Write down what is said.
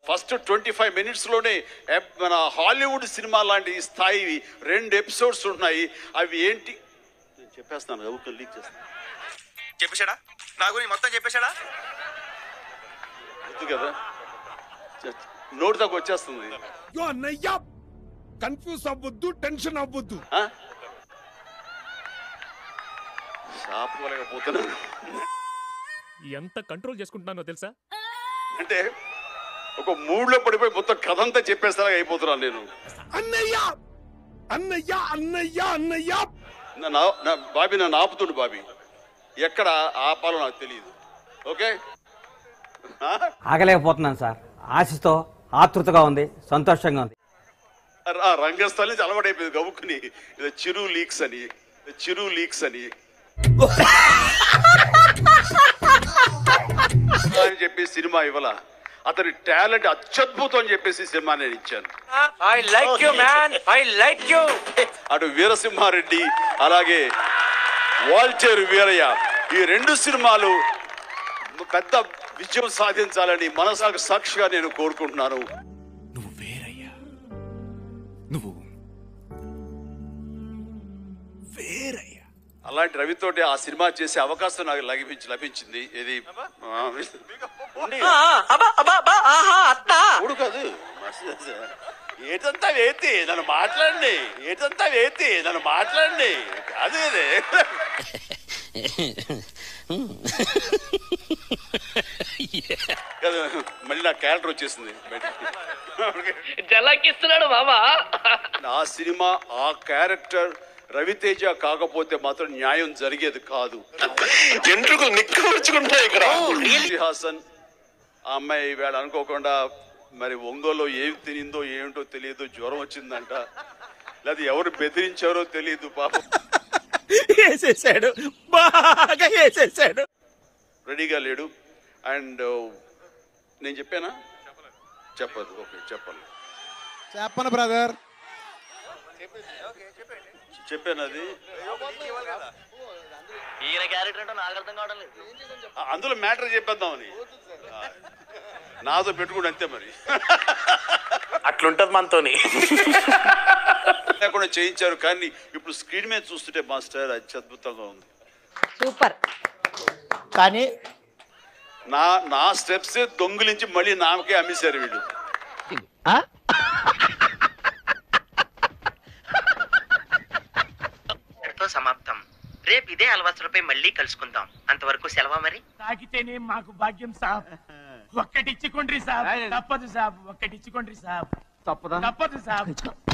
First twenty five మినిట్స్లోనే మన Hollywood cinema లాంటి ఈ స్థాయి రెండు ఎపిసోడ్స్ ఉన్నాయి అవి ఏంటి నేను చెప్పేస్తాను గబుక్క లీక్ చేస్తాను చెప్పేశాడా నా గురించి మొత్తం చెప్పేశాడా వద్దు కదా నోటి దాకా వచ్చేస్తుంది యో అన్నయ్య కన్ఫ్యూజ్ అవ్వద్దు టెన్షన్ అవ్వద్దు ఆ? ఆపుకోలేకపోతున్నాను ఎంత కంట్రోల్ చేసుకుంటున్నానో తెలుసా అంటే ఒక మూడ్లో పడిపోయి మొత్తం కథ అంతా చెప్పేస్తారా అయిపోతున్నాను నేను అన్నయ్య అన్నయ్య అన్నయ్య అన్నయ్య నా- నా నా- బాబీ నన్ను ఆపుతుండు బాబీ ఎక్కడ ఆపాలో నాకు తెలియదు ఓకే ఆ? ఆగలేకపోతున్నాను సార్ ఆశతో ఆతృతగా ఉంది సంతోషంగా ఉంది ఆ రంగస్థలం నుంచి అలవాటు అయిపోయింది గబుక్కుని ఇది చిరు లీక్స్ అని ఇది చిరు లీక్స్ అని అని చెప్పి సినిమా ఇవ్వాల అతని టాలెంట్ అత్యద్భుతం అని చెప్పేసి సినిమా నేను ఇచ్చాను I like you man I like you అటు వీరసింహారెడ్డి అలాగే వాల్టర్ వీరయ్య ఈ రెండు సినిమాలు పెద్ద విజయం సాధించాలని మనసాకు సాక్షిగా నేను కోరుకుంటున్నాను నువ్వు వేరయ్యా నువ్వు వేరయ్యా అలాంటి రవితోటి ఆ సినిమా చేసే అవకాశం నాకు లభించి లభించింది ఇది ఆ, ఉండి. అబ్బా అబ్బా అబ్బా ఆహా అత్తా చూడు కాదు ఏటంతా వేతి నన్ను మాట్లాడండి ఏటంతా వేతి నన్ను మాట్లాడండి కాదు ఇది కదా, మళ్ళీ నా క్యారెక్టర్ వచ్చేసింది బయటికి. జలకిస్తున్నాడు మామా ఆ సినిమా ఆ క్యారెక్టర్ రవితేజ కాకపోతే మాత్రం న్యాయం జరిగేది కాదు ఎంట్రుకలు నిక్కవచ్చుకుంటాయి ఇక్కడ శృతి హాసన్ ఆ అమ్మాయి వేళ అనుకోకుండా మరి ఒంగోలో ఏం తినిందో ఏమిటో తెలియదు జ్వరం వచ్చిందంట లేదా ఎవరు బెదిరించారో తెలియదు పాపం వేసేసాడు బాగా వేసేసాడు రెడీగా లేడు అండ్ నేను చెప్పానా చెప్పదు ఓకే చెప్పాలి చెప్పను బ్రదర్ చెప్పాను అది ఈయన క్యారెక్టర్ అంటే నాకు అర్థం కావడం లేదు ఆ, అందులో మ్యాటర్ చెప్పేద్దామని ఆ, నాతో పెట్టుకుంటే అంతే మరి అట్లుంటది మనతోని లేకుండా చేయించారు కానీ ఇప్పుడు స్క్రీన్ మీద చూస్తుంటే మాస్టర్ అత్యద్భుతంగా ఉంది సూపర్ కానీ నా నా స్టెప్స్ దొంగిలించి మళ్ళీ నాకే అమ్మేశారు వీళ్ళు ఇక్కడితో సమాప్తం రేపు ఇదే అలవాసులపై మళ్ళీ కలుసుకుందాం అంతవరకు సెలవా మరి తాకితేనే మాకు భాగ్యం సాబ్ ఒక్కటిచ్చుకోండ్రి సాబ్ తప్పదు సాబ్ ఒక్కటిచ్చుకోండ్రి సాబ్ తప్పదా తప్పదు సాబ్